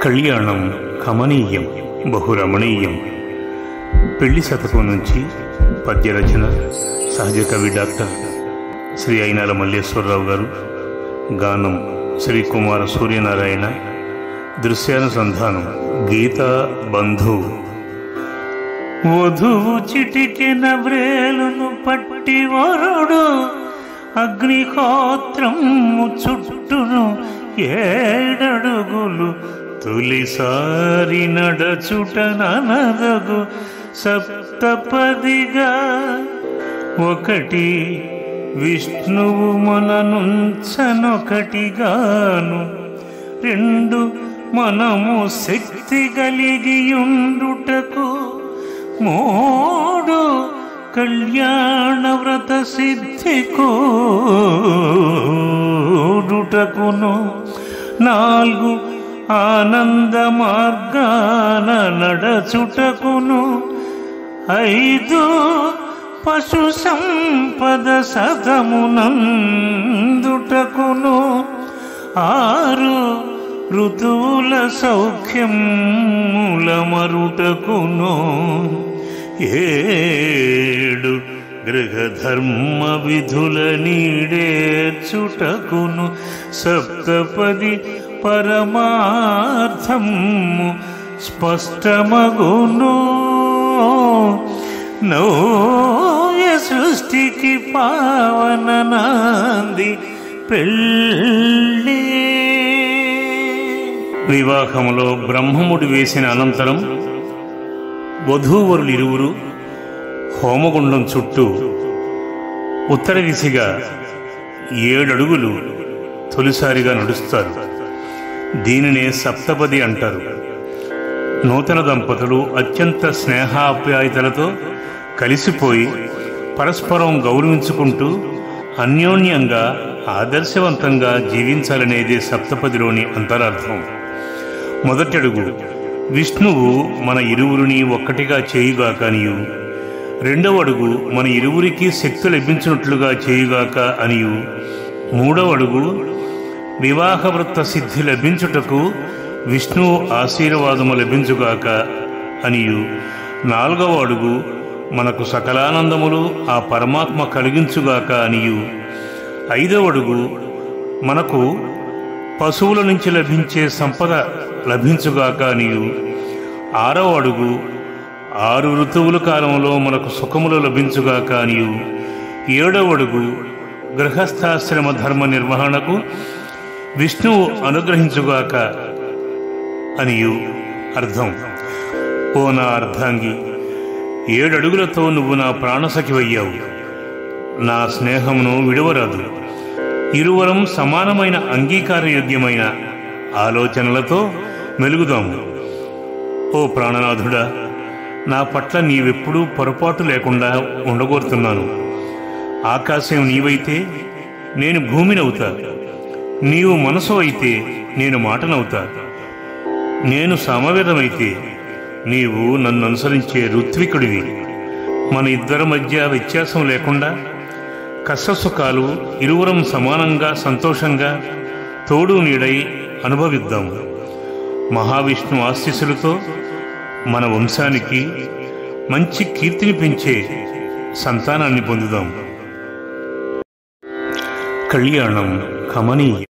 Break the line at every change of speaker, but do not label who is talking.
కళ్యాణం కమనీయం బహురమణీయం పెళ్లి శతకం నుంచి పద్యరచన సహజ కవి డాక్టర్ శ్రీ అయినాల మల్లేశ్వరరావు గారు గానం శ్రీ కుమార సూర్యనారాయణ దృశ్యానుసంధానం గీతా బంధు వధువు చిటికెన వ్రేలును పట్టి వరుడు అగ్నిహోత్రము చుట్టును ఏడడుగులు తొలిసారి నడచుట ననదగు సప్తపదిగా ఒకటి విష్ణువు మననుంచనొకటిగాను రెండు మనము శక్తి కలిగియుండుటకు మూడు కళ్యాణ వ్రత సిద్ధి కూడుటకును నాలుగు ఆనంద మార్గాన నడచుటకును ఐదు పశు సంపద సతమునందుటకును ఆరు ఋతువుల సౌఖ్యముల మరుటకును ఏడు గృహధర్మ విధుల నీడేర్చుటకును సప్తపది పరమార్థము స్పష్టమగును నోయ సృష్టికి పావన నాంది పెళ్ళి వివాహములో బ్రహ్మముడి వేసిన అనంతరం వధూవరులు ఇరువురు హోమగుండం చుట్టూ ఉత్తర దిశగా ఏడడుగులు తొలిసారిగా నడుస్తారు దీనినే సప్తపది అంటారు నూతన దంపతులు అత్యంత స్నేహాప్యాయతలతో కలిసిపోయి పరస్పరం గౌరవించుకుంటూ అన్యోన్యంగా ఆదర్శవంతంగా జీవించాలనేదే సప్తపదిలోని అంతరార్థం మొదటి అడుగు విష్ణువు మన ఇరువురిని ఒక్కటిగా చేయుగాక అనియు రెండవ అడుగు మన ఇరువురికి శక్తి లభించినట్లుగా చేయుగాక అనియు మూడవ అడుగు వివాహ వృత్త సిద్ధి లభించుటకు విష్ణు ఆశీర్వాదము లభించుగాక అనియు నాలుగవ అడుగు మనకు సకలానందములు ఆ పరమాత్మ కలిగించుగాక అనియు ఐదవ అడుగు మనకు పశువుల నుంచి లభించే సంపద లభించుగాక అనియు ఆరవ అడుగు ఆరు ఋతువుల కాలంలో మనకు సుఖములు లభించుగాక అనియు ఏడవ అడుగు గృహస్థాశ్రమ ధర్మ నిర్వహణకు విష్ణువు అనుగ్రహించుగాక అనియు అర్థం ఓ నా అర్ధాంగి ఏడడుగులతో నువ్వు నా ప్రాణసఖివయ్యావు నా స్నేహమును విడవరాదు ఇరువరం సమానమైన అంగీకారయోగ్యమైన ఆలోచనలతో మెలుగుదాము ఓ ప్రాణనాథుడా నా పట్ల నీవెప్పుడూ పొరపాటు లేకుండా ఉండగోరుతున్నాను ఆకాశం నీవైతే నేను భూమినవుతా నీవు మనసు అయితే నేను మాటనవుతా నేను సమవేదమైతే నీవు నన్ను అనుసరించే ఋత్వికుడివి మన ఇద్దరి మధ్య వ్యత్యాసం లేకుండా కష్టసుఖాలు ఇరువురం సమానంగా సంతోషంగా తోడు నీడై అనుభవిద్దాం మహావిష్ణు ఆశీస్సులతో మన వంశానికి మంచి కీర్తిని పెంచే సంతానాన్ని పొందుదాం కళ్యాణం కమనీయం